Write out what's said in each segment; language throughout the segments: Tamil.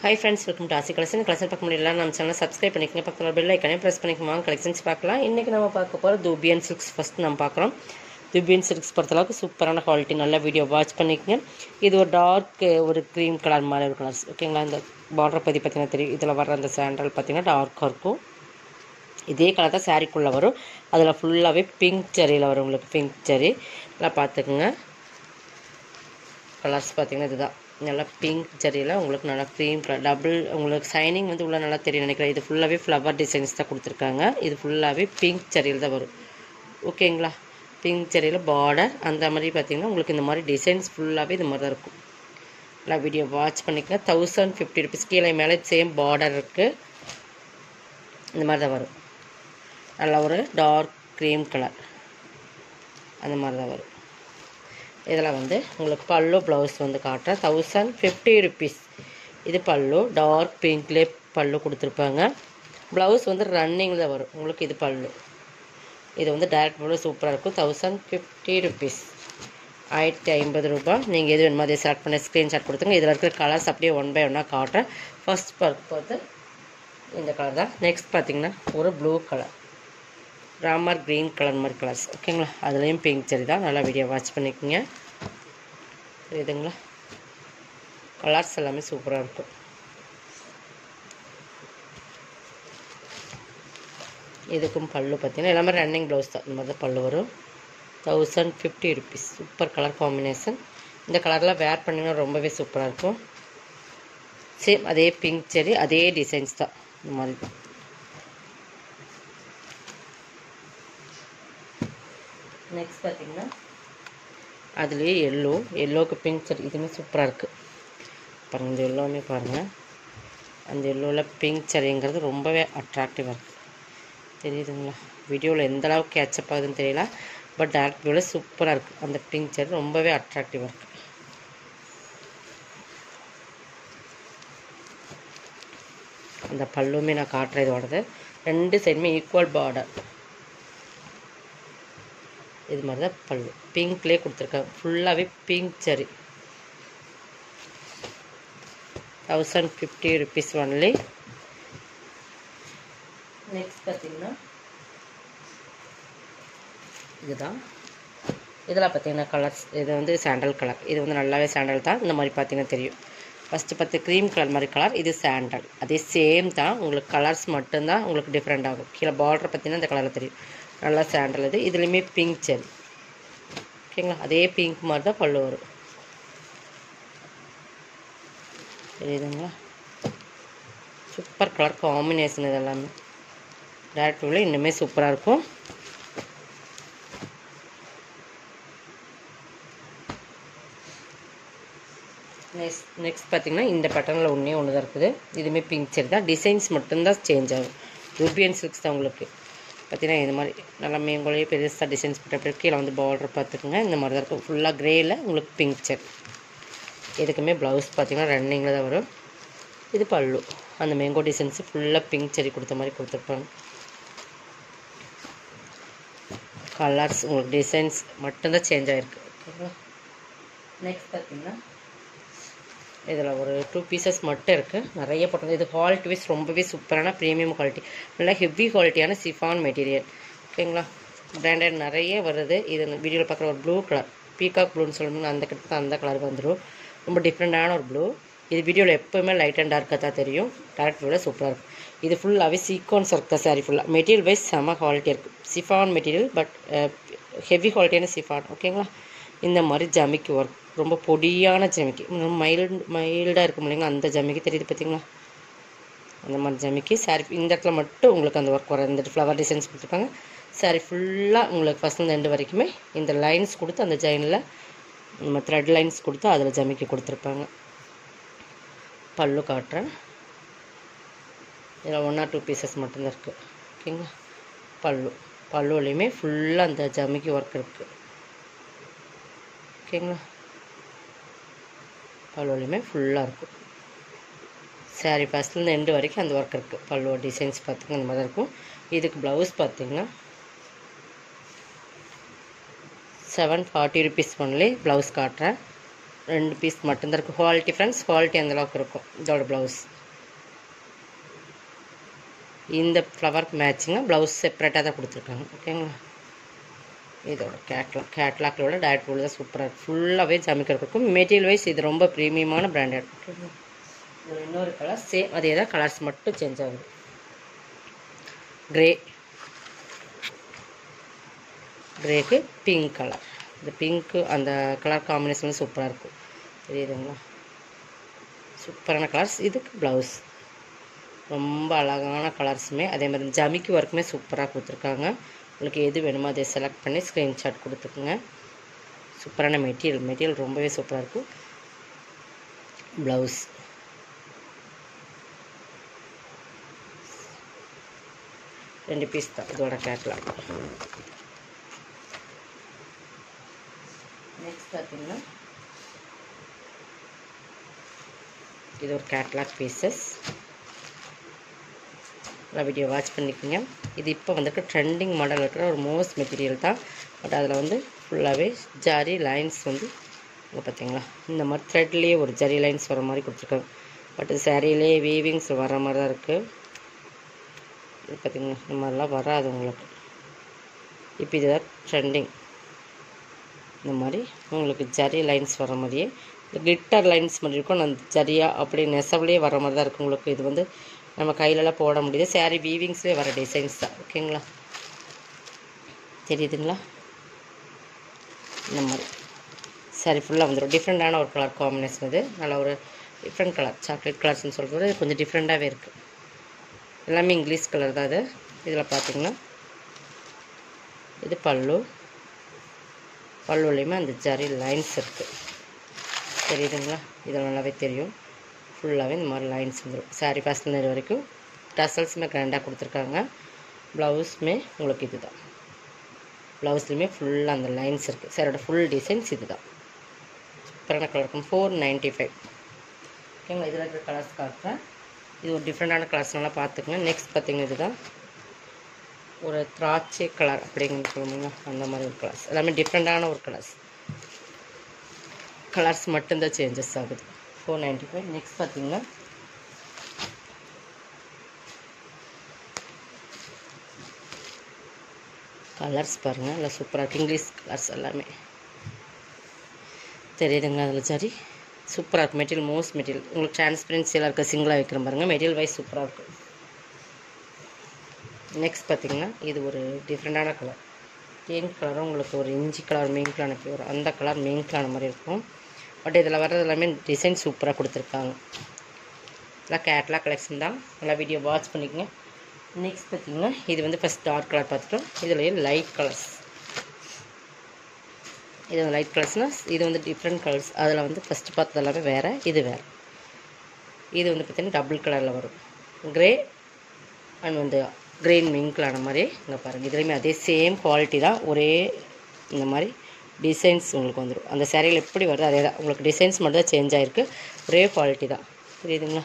high friends welcome to Aasi collection collection பார்க்க முடியல நம்ம சேனல் சப்ஸ்கிரைப் பண்ணிக்கங்க பக்கத்தில் பெல் ஐக்கனே ப்ரெஸ் பண்ணிக்கோங்க கலெக்ஷன்ஸ் பார்க்கலாம் இன்றைக்கி நம்ம பார்க்க போகிற தூபியன் சில்க்ஸ் ஃபஸ்ட் நம்ம பார்க்குறோம் தூபியன் சில்க்ஸ் பொறுத்தளவுக்கு சூப்பரான குவாலிட்டி நல்ல வீடியோ வாட்ச் பண்ணிக்கங்க இது ஒரு டார்க் ஒரு க்ரீம் கலர் மாதிரி ஒரு கலர்ஸ் ஓகேங்களா இந்த பார்டர் பற்றி பார்த்தீங்கன்னா தெரியும் இதில் வர அந்த சாண்டல் பார்த்தீங்கன்னா டார்க்காக இருக்கும் இதே கலர் தான் சாரீக்குள்ளே வரும் அதில் ஃபுல்லாகவே பிங்க் செரியில் வரும் உங்களுக்கு பிங்க் செரி நல்லா பார்த்துக்குங்க கலர்ஸ் பார்த்தீங்கன்னா இதுதான் நல்லா பிங்க் ஜரியில் உங்களுக்கு நல்லா க்ரீம் கலர் டபுள் உங்களுக்கு சைனிங் வந்து உள்ள நல்லா தெரியும் நினைக்கிறேன் இது ஃபுல்லாகவே ஃப்ளவர் டிசைன்ஸ் தான் கொடுத்துருக்காங்க இது ஃபுல்லாகவே பிங்க் ஜரியில் தான் வரும் ஓகேங்களா பிங்க் ஜரியில் பார்டர் அந்த மாதிரி பார்த்தீங்கன்னா உங்களுக்கு இந்த மாதிரி டிசைன்ஸ் ஃபுல்லாகவே இது மாதிரி தான் இருக்கும் நல்லா வீடியோ வாட்ச் பண்ணிக்கலாம் தௌசண்ட் ஃபிஃப்டி ருபீஸ் கீழே மேலே சேம் பார்டர் இருக்குது இந்த மாதிரி தான் வரும் நல்லா ஒரு டார்க் க்ரீம் கலர் அந்த மாதிரி தான் வரும் இதில் வந்து உங்களுக்கு பல்லு ப்ளவுஸ் வந்து காட்டுறேன் தௌசண்ட் ஃபிஃப்டி ருபீஸ் இது பல்லு டார்க் பிங்க்லே பல்லு கொடுத்துருப்பாங்க ப்ளவுஸ் வந்து ரன்னிங்கில் தான் வரும் உங்களுக்கு இது பல்லு இது வந்து டேரக்ட் பல்லு சூப்பராக இருக்கும் தௌசண்ட் ஃபிஃப்டி ருபீஸ் ஆயிரத்தி ஐம்பது ரூபாய் நீங்கள் எது வேணுமோ அதை செலக்ட் பண்ணி ஸ்க்ரீன்ஷாட் கொடுத்துங்க இதில் இருக்கிற கலர்ஸ் அப்படியே ஒன் பை ஒன்னாக காட்டுறேன் ஃபர்ஸ்ட் பர்க் பார்த்து இந்த கலர் தான் நெக்ஸ்ட் பார்த்தீங்கன்னா ஒரு blue colour Ramar green colour மாதிரி கலர்ஸ் ஓகேங்களா அதுலேயும் பிங்க் சரி தான் நல்லா வீடியோ வாட்ச் பண்ணிக்கோங்க புரியுதுங்களா கலர்ஸ் எல்லாமே சூப்பராக இருக்கும் இதுக்கும் பல்லு பார்த்தீங்கன்னா எல்லாமே ரன்னிங் ப்ளவுஸ் தான் இந்த மாதிரி தான் பல்லு வரும் thousand fifty rupees super colour combination இந்த கலரில் வேர் பண்ணிங்கன்னா ரொம்பவே சூப்பராக இருக்கும் சேம் அதே பிங்க் செரி அதே டிசைன்ஸ் தான் இந்த மாதிரி தான் நெக்ஸ்ட் பார்த்தீங்கன்னா அதுலேயே எல்லோ எல்லோவுக்கு பிங்க் சரி இதுவுமே சூப்பராக இருக்குது பாருங்கள் இந்த எல்லோவுமே பாருங்கள் அந்த எல்லோவில் பிங்க் சரிங்கிறது ரொம்பவே அட்ராக்டிவாக இருக்குது தெரியுதுங்களா வீடியோவில் எந்த அளவுக்கு கேட்சப் ஆகுதுன்னு தெரியல பட் டேரக்ட் வியூவில் சூப்பராக இருக்குது அந்த பிங்க் சரி ரொம்பவே அட்ராக்டிவாக இருக்குது அந்த பல்லுமே நான் காட்டுறேன் இதோடது ரெண்டு சைடுமே ஈக்குவல் பார்டர் இது மாதிரி தான் பல்லு பிங்க்லேயே கொடுத்துருக்காங்க ஃபுல்லாகவே பிங்க் சரி thousand fifty rupees only next பார்த்தீங்கன்னா இதுதான் இதில் பார்த்தீங்கன்னா கலர்ஸ் இது வந்து சாண்டல் கலர் இது வந்து நல்லாவே சாண்டல் தான் இந்த மாதிரி பார்த்தீங்கன்னா தெரியும் ஃபஸ்ட்டு பார்த்து க்ரீம் கலர் மாதிரி கலர் இது சாண்டல் அதே சேம் தான் உங்களுக்கு கலர்ஸ் மட்டும்தான் உங்களுக்கு டிஃப்ரெண்ட் ஆகும் கீழே பார்டர் பார்த்தீங்கன்னா இந்த கலரில் தெரியும் நல்லா சாண்டல் இது இதுலேயுமே பிங்க் செல் ஓகேங்களா அதே பிங்க் மாதிரி தான் பல்லு வரும் தெரியுதுங்களா சூப்பர் கலர் காம்பினேஷன் இது எல்லாமே டேரக்ட் வியூவில் இன்னுமே சூப்பராக இருக்கும் நெக்ஸ்ட் நெக்ஸ்ட் பார்த்தீங்கன்னா இந்த பேட்டர்னில் ஒன்றே ஒன்று தான் இருக்குது இதுவுமே பிங்க் செரி தான் டிசைன்ஸ் மட்டும்தான் சேஞ்ச் ஆகும் ரூபியன் சில்க்ஸ் தான் உங்களுக்கு பார்த்தீங்கன்னா இது மாதிரி நல்லா மேங்கோலையே பெருசாக டிசைன்ஸ் போட்டு கீழே வந்து பார்டர் பார்த்துக்குங்க இந்த மாதிரி தான் இருக்கும் ஃபுல்லாக க்ரேயில் உங்களுக்கு பிங்க் செக் இதுக்குமே ப்ளவுஸ் பார்த்தீங்கன்னா ரன்னிங்கில் தான் வரும் இது பல்லு அந்த மேங்கோ டிசைன்ஸு ஃபுல்லாக பிங்க் செடி கொடுத்த மாதிரி கொடுத்துருப்பாங்க கலர்ஸ் உங்களுக்கு டிசைன்ஸ் மட்டும்தான் சேஞ்ச் ஆகிருக்கு ஓகேங்களா நெக்ஸ்ட் பார்த்தீங்கன்னா இதில் ஒரு டூ பீசஸ் மட்டும் இருக்குது நிறைய போட்டது இது குவாலிட்டி வைஸ் ரொம்பவே சூப்பரான ப்ரீமியம் குவாலிட்டி நல்லா ஹெவி குவாலிட்டியான சிஃபான் மெட்டீரியல் ஓகேங்களா பிராண்டட் நிறைய வருது இது வீடியோவில் பார்க்குற ஒரு ப்ளூ கலர் பீகாக் ப்ளூன்னு சொல்லணும்னா அந்த கிட்ட அந்த கலருக்கு வந்துடும் ரொம்ப டிஃப்ரெண்ட்டான ஒரு ப்ளூ இது வீடியோவில் எப்போவுமே லைட் அண்ட் டார்க்காக தான் தெரியும் டேரக்ட் விட சூப்பராக இருக்கும் இது ஃபுல்லாகவே சீக்வன்ஸ் ஒர்க் தான் சாரி ஃபுல்லாக மெட்டீரியல் வைஸ் செம்ம குவாலிட்டி இருக்குது சிஃபான் மெட்டீரியல் பட் ஹெவி குவாலிட்டியான சிஃபான் ஓகேங்களா இந்த மாதிரி ஜமிக்கி ஒர்க் ரொம்ப பொடியான ஜமிக்கி மைல்டு மைல்டாக இருக்கும் இல்லைங்களா அந்த ஜமிக்கி தெரியுது பார்த்தீங்களா அந்த மாதிரி ஜமிக்கி சாரி இந்த இடத்துல மட்டும் உங்களுக்கு அந்த ஒர்க் வர இந்த ஃப்ளவர் டிசைன்ஸ் கொடுத்துருப்பாங்க சாரி ஃபுல்லாக உங்களுக்கு ஃபஸ்ட் ரெண்டு வரைக்குமே இந்த லைன்ஸ் கொடுத்து அந்த ஜைனில் நம்ம த்ரெட் லைன்ஸ் கொடுத்து அதில் ஜமிக்கி கொடுத்துருப்பாங்க பல்லு காட்டுறேன் இதில் ஒன் ஆர் டூ பீசஸ் மட்டும்தான் இருக்குது ஓகேங்களா பல்லு பல்லுலேயுமே ஃபுல்லாக அந்த ஜமிக்கி ஒர்க் இருக்குது ஓகேங்களா பல்லுலையுமே ஃபுல்லாக இருக்கும் சாரி ஃபஸ்ட்லேருந்து எண்டு வரைக்கும் அந்த ஒர்க் இருக்குது பல்லு டிசைன்ஸ் பார்த்திங்கன்னா இந்த மாதிரி தான் இருக்கும் இதுக்கு ப்ளவுஸ் பார்த்திங்கன்னா seven forty rupees only blouse காட்டுறேன் ரெண்டு பீஸ் மட்டும்தான் இருக்கும் குவாலிட்டி ஃப்ரெண்ட்ஸ் குவாலிட்டி அந்தளவுக்கு இருக்கும் இதோட ப்ளவுஸ் இந்த ஃப்ளவருக்கு மேட்சிங்காக ப்ளவுஸ் செப்பரேட்டாக தான் கொடுத்துருக்காங்க ஓகேங்களா இதோட கேட்லாக் கேட்லாக்லோட டயட் போல் தான் சூப்பராக இருக்கும் ஃபுல்லாகவே ஜமிக்கர் இருக்கும் மெட்டீரியல் வைஸ் இது ரொம்ப ப்ரீமியமான பிராண்டட் இதில் இன்னொரு கலர் சேம் அதே தான் கலர்ஸ் மட்டும் சேஞ்ச் ஆகுது கிரே கிரேக்கு பிங்க் கலர் இந்த பிங்க்கு அந்த கலர் காம்பினேஷன் சூப்பராக இருக்கும் தெரியுதுங்களா சூப்பரான கலர்ஸ் இதுக்கு ப்ளவுஸ் ரொம்ப அழகான கலர்ஸுமே அதே மாதிரி ஜமிக்கி ஒர்க்குமே சூப்பராக கொடுத்துருக்காங்க உங்களுக்கு எது வேணுமோ அதை செலக்ட் பண்ணி ஸ்க்ரீன்ஷாட் கொடுத்துக்குங்க சூப்பரான மெட்டீரியல் மெட்டீரியல் ரொம்பவே சூப்பராக இருக்கும் ப்ளவுஸ் ரெண்டு பீஸ் தான் இதோட கேட்லாக் நெக்ஸ்ட் பார்த்தீங்கன்னா இது ஒரு கேட்லாக் பீசஸ் நான் வீடியோ வாட்ச் பண்ணிக்கோங்க இது இப்போ வந்துட்டு ட்ரெண்டிங் மாடல் இருக்கிற ஒரு மோஸ்ட் மெட்டீரியல் தான் பட் அதில் வந்து ஃபுல்லாகவே ஜரி லைன்ஸ் வந்து இங்கே பார்த்தீங்களா இந்த மாதிரி த்ரெட்லேயே ஒரு ஜரி லைன்ஸ் வர மாதிரி கொடுத்துருக்காங்க பட் சேரீலே வீவிங்ஸ் வர மாதிரி தான் இருக்குது இது பார்த்தீங்களா இந்த மாதிரிலாம் வராது உங்களுக்கு இப்போ இதுதான் ட்ரெண்டிங் இந்த மாதிரி உங்களுக்கு ஜரி லைன்ஸ் வர மாதிரியே இந்த கிளிட்டர் லைன்ஸ் மாதிரி இருக்கும் அந்த ஜரியா அப்படி நெசவுலேயே வர மாதிரி தான் இருக்கும் உங்களுக்கு இது வந்து நம்ம கையிலலாம் போட முடியுது சேரீ வீவிங்ஸ்லேயே வர டிசைன்ஸ் தான் ஓகேங்களா தெரியுதுங்களா இந்த மாதிரி சாரி ஃபுல்லாக வந்துடும் டிஃப்ரெண்ட்டான ஒரு கலர் காம்பினேஷன் இது நல்ல ஒரு டிஃப்ரெண்ட் கலர் சாக்லேட் கலர்ஸ்னு சொல்கிறது கொஞ்சம் டிஃப்ரெண்ட்டாகவே இருக்குது எல்லாமே இங்கிலீஷ் கலர் தான் இது இதில் பார்த்தீங்கன்னா இது பல்லு பல்லுலேயுமே அந்த ஜரி லைன்ஸ் இருக்குது தெரியுதுங்களா இதில் நல்லாவே தெரியும் ஃபுல்லாகவே இந்த மாதிரி லைன்ஸ் வந்துடும் சாரீ ஃபஸ்ட் நேரம் வரைக்கும் டசல்ஸுமே கிராண்டாக கொடுத்துருக்காங்க ப்ளவுஸுமே உங்களுக்கு இது தான் ப்ளவுஸ்லையுமே ஃபுல்லாக அந்த லைன்ஸ் இருக்குது சாரோட ஃபுல் டிசைன்ஸ் இது தான் சூப்பரான கலர் இருக்கும் ஃபோர் நைன்ட்டி ஃபைவ் ஓகேங்களா இதில் இருக்கிற கலர்ஸ் காட்டுறேன் இது ஒரு டிஃப்ரெண்ட்டான கலர்ஸ்னால பார்த்துக்கங்க நெக்ஸ்ட் பார்த்தீங்கன்னா இதுதான் ஒரு திராட்சை கலர் அப்படிங்கிற சொல்லுவாங்க அந்த மாதிரி ஒரு கலர்ஸ் எல்லாமே டிஃப்ரெண்ட்டான ஒரு கலர்ஸ் கலர்ஸ் மட்டும்தான் சேஞ்சஸ் ஆகுது ஃபோர் நைன்ட்டி ஃபைவ் நெக்ஸ்ட் பார்த்தீங்கன்னா கலர்ஸ் பாருங்கள் நல்லா சூப்பராக இருக்குது இங்கிலீஷ் கலர்ஸ் எல்லாமே தெரியுதுங்க அதில் சரி சூப்பராக இருக்கும் மெட்டீரியல் மோஸ்ட் மெட்டீரியல் உங்களுக்கு டிரான்ஸ்பரன்சியெல்லாம் இருக்க சிங்கிளாக வைக்கிற பாருங்கள் மெட்டீரியல் வைஸ் சூப்பராக இருக்கும் நெக்ஸ்ட் பார்த்தீங்கன்னா இது ஒரு டிஃப்ரெண்ட்டான கலர் தேன் கலரும் உங்களுக்கு ஒரு இஞ்சி கலர் மெயின் அனுப்பி வரும் அந்த கலர் மெயின் கலர் மாதிரி இருக்கும் பட் இதில் வர்றது எல்லாமே டிசைன் சூப்பராக கொடுத்துருக்காங்க எல்லாம் கேட்லாக் கலெக்ஷன் தான் நல்லா வீடியோ வாட்ச் பண்ணிக்கோங்க நெக்ஸ்ட் பார்த்தீங்கன்னா இது வந்து ஃபஸ்ட் டார்க் கலர் பார்த்துட்டோம் இதுலேயே லைட் கலர்ஸ் இது லைட் கலர்ஸ்னால் இது வந்து டிஃப்ரெண்ட் கலர்ஸ் அதில் வந்து ஃபஸ்ட்டு பார்த்தது எல்லாமே வேறு இது வேறு இது வந்து பார்த்திங்கன்னா டபுள் கலரில் வரும் க்ரே அண்ட் வந்து க்ரீன் மிங்க்லான மாதிரி இங்கே பாருங்கள் இதுலேயுமே அதே சேம் குவாலிட்டி தான் ஒரே இந்த மாதிரி டிசைன்ஸ் உங்களுக்கு வந்துடும் அந்த சேரீயில் எப்படி வருது அதே தான் உங்களுக்கு டிசைன்ஸ் மட்டும் தான் சேஞ்ச் ஆகிருக்கு ஒரே குவாலிட்டி தான் புரியுதுங்களா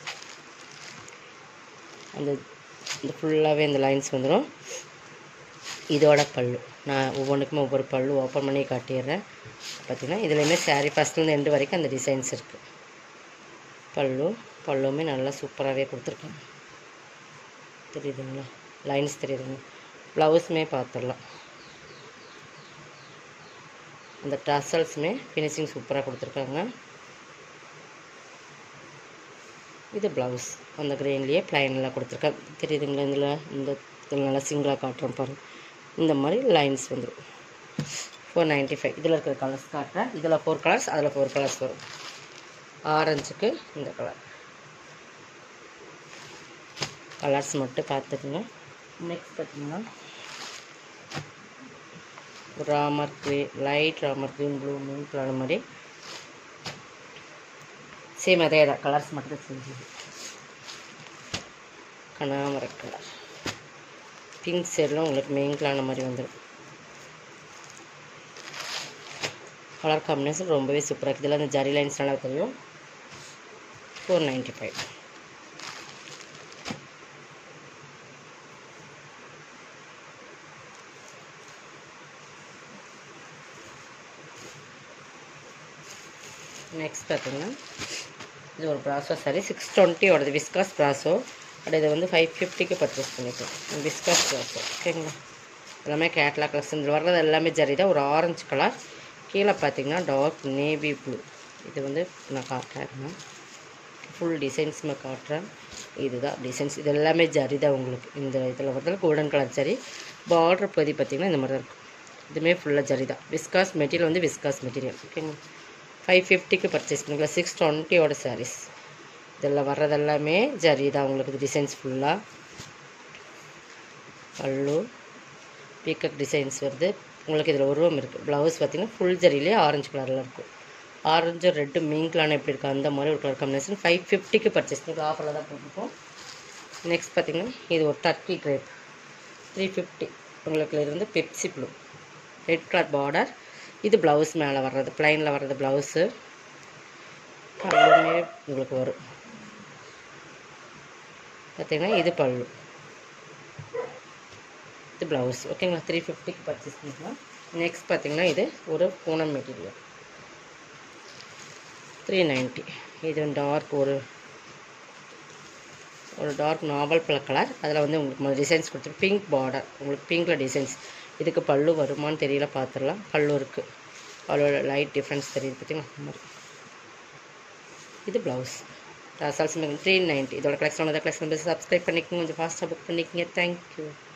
அந்த இந்த ஃபுல்லாகவே இந்த லைன்ஸ் வந்துடும் இதோட பல்லு நான் ஒவ்வொன்றுக்குமே ஒவ்வொரு பல்லு ஓப்பன் பண்ணி காட்டிடுறேன் பார்த்தீங்கன்னா இதுலேயுமே சாரீ ஃபஸ்ட்லேருந்து எண்டு வரைக்கும் அந்த டிசைன்ஸ் இருக்குது பல்லு பல்லுமே நல்லா சூப்பராகவே கொடுத்துருக்காங்க தெரியுதுங்களா லைன்ஸ் தெரியுதுங்க ப்ளவுஸுமே பார்த்துடலாம் அந்த டசல்ஸுமே ஃபினிஷிங் சூப்பராக கொடுத்துருக்காங்க இது ப்ளவுஸ் அந்த க்ரீன்லேயே ப்ளைனில் கொடுத்துருக்கேன் தெரியுதுங்களா இதில் இந்த இதில் நல்லா சிங்கிளாக காட்டுறேன் பாருங்கள் இந்த மாதிரி லைன்ஸ் வந்துடும் ஃபோர் நைன்ட்டி ஃபைவ் இதில் இருக்கிற கலர்ஸ் காட்டுறேன் இதில் ஃபோர் கலர்ஸ் அதில் ஃபோர் கலர்ஸ் வரும் ஆரஞ்சுக்கு இந்த கலர் கலர்ஸ் மட்டும் பார்த்துக்குங்க நெக்ஸ்ட் பார்த்தீங்கன்னா Ramar green light Ramar green blue மீன் கலர் மாதிரி சேம் அதே தான் கலர்ஸ் மட்டும் தான் செஞ்சது கனாமர கலர் பிங்க் சைடில் உங்களுக்கு மெயின் கலான மாதிரி வந்துடும் கலர் காம்பினேஷன் ரொம்பவே சூப்பராக இருக்குது இதில் அந்த ஜரி லைன்ஸ் நல்லா தெரியும் ஃபோர் நைன்ட்டி ஃபைவ் நெக்ஸ்ட் பார்த்தீங்கன்னா இது ஒரு ப்ராசோ சாரி சிக்ஸ் டுவெண்ட்டியோடது விஸ்காஸ் ப்ராசோ பட் இதை வந்து ஃபைவ் ஃபிஃப்டிக்கு பர்ச்சேஸ் பண்ணிக்கலாம் விஸ்காஸ் ப்ராசோ ஓகேங்களா எல்லாமே கேட்லாக் கலர்ஸ் இதில் வர்றது எல்லாமே ஜரி தான் ஒரு ஆரஞ்சு கலர் கீழே பார்த்தீங்கன்னா டார்க் நேவி ப்ளூ இது வந்து நான் காட்டுறேன் ஃபுல் டிசைன்ஸுமே காட்டுறேன் இதுதான் டிசைன்ஸ் இது எல்லாமே ஜரி தான் உங்களுக்கு இந்த இதில் வரதுல கோல்டன் கலர் ஜரி பார்டர் பகுதி பார்த்திங்கன்னா இந்த மாதிரி தான் இருக்கும் இதுவுமே ஃபுல்லாக ஜரி தான் விஸ்காஸ் மெட்டீரியல் வந்து விஸ்காஸ் மெட்டீரியல் ஓகேங்களா ஃபைவ் ஃபிஃப்டிக்கு பர்ச்சேஸ் பண்ணிக்கலாம் சிக்ஸ் டுவெண்ட்டியோட சாரீஸ் இதில் வர்றது எல்லாமே ஜரி தான் உங்களுக்கு டிசைன்ஸ் ஃபுல்லாக பல்லு பீக்கக் டிசைன்ஸ் வருது உங்களுக்கு இதில் உருவம் இருக்குது ப்ளவுஸ் பார்த்திங்கன்னா ஃபுல் ஜரியிலே ஆரஞ்சு கலரில் இருக்கும் ஆரஞ்சு ரெட்டு மீன்கலான எப்படி இருக்கும் அந்த மாதிரி ஒரு கலர் காம்பினேஷன் ஃபைவ் ஃபிஃப்டிக்கு பர்ச்சேஸ் பண்ணி ஆஃபரில் தான் போட்டிருக்கோம் நெக்ஸ்ட் பார்த்திங்கன்னா இது ஒரு டர்க்கி கிரேப் த்ரீ ஃபிஃப்டி உங்களுக்கு இது வந்து Pepsi blue red colour border இது ப்ளவுஸ் மேலே வர்றது ப்ளைனில் வர்றது ப்ளவுஸு பல்லுமே உங்களுக்கு வரும் பார்த்திங்கன்னா இது பல்லு இது ப்ளவுஸ் ஓகேங்களா த்ரீ ஃபிஃப்டிக்கு பர்ச்சேஸ் பண்ணிக்கலாம் நெக்ஸ்ட் பார்த்திங்கன்னா இது ஒரு பூனம் மெட்டீரியல் த்ரீ நைன்ட்டி இது டார்க் ஒரு ஒரு டார்க் நாவல் பல கலர் அதில் வந்து உங்களுக்கு டிசைன்ஸ் கொடுத்து பிங்க் பார்டர் உங்களுக்கு பிங்க்கில் டிசைன்ஸ் இதுக்கு பல்லு வருமான்னு தெரியல பார்த்துடலாம் பல்லு இருக்குது பல்லோட லைட் டிஃப்ரென்ஸ் தெரியுது பார்த்தீங்களா இந்த மாதிரி இது ப்ளவுஸ் ரசால்ஸ் த்ரீ நைன்ட்டி இதோட கலெக்ஷன் கலெக்ஷன் சப்ஸ்கிரைப் பண்ணிக்கோங்க கொஞ்சம் ஃபாஸ்ட்டாக புக் பண்ணிக்கோங்க தேங்க்யூ